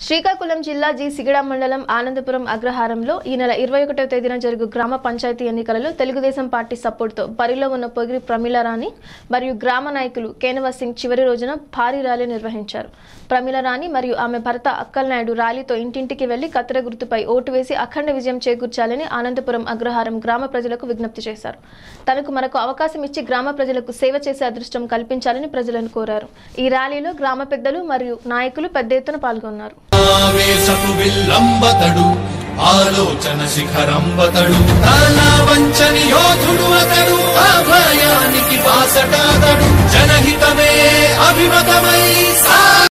శ్రీకాకుళం జిల్లా జి సిగడ మండలం ఆనందపురం అగ్రహారంలో ఈ నెల ఇరవై ఒకటో తేదీన జరుగు గ్రామ పంచాయతీ ఎన్నికలలో తెలుగుదేశం పార్టీ సపోర్టుతో బరిలో ఉన్న పొగిరి ప్రమీలారాణి మరియు గ్రామ నాయకులు కేనవా సింగ్ చివరి రోజున భారీ ర్యాలీ నిర్వహించారు ప్రమీలారాణి మరియు ఆమె భర్త అక్కల్ నాయుడు ర్యాలీతో ఇంటింటికి వెళ్లి కత్తెర గుర్తుపై ఓటు వేసి అఖండ విజయం చేకూర్చాలని ఆనందపురం అగ్రహారం గ్రామ ప్రజలకు విజ్ఞప్తి చేశారు తనకు మరొక అవకాశం ఇచ్చి గ్రామ ప్రజలకు సేవ చేసే అదృష్టం కల్పించాలని ప్రజలను కోరారు ఈ ర్యాలీలో గ్రామ పెద్దలు మరియు నాయకులు పెద్ద ఎత్తున పాల్గొన్నారు ఆవేశపు విల్లంబతడు ఆలోచన శిఖరంబతడు తల వంచని యోధుడు అతడు అభయానికి బాసటాతడు జనహితమే అభిమతమై సా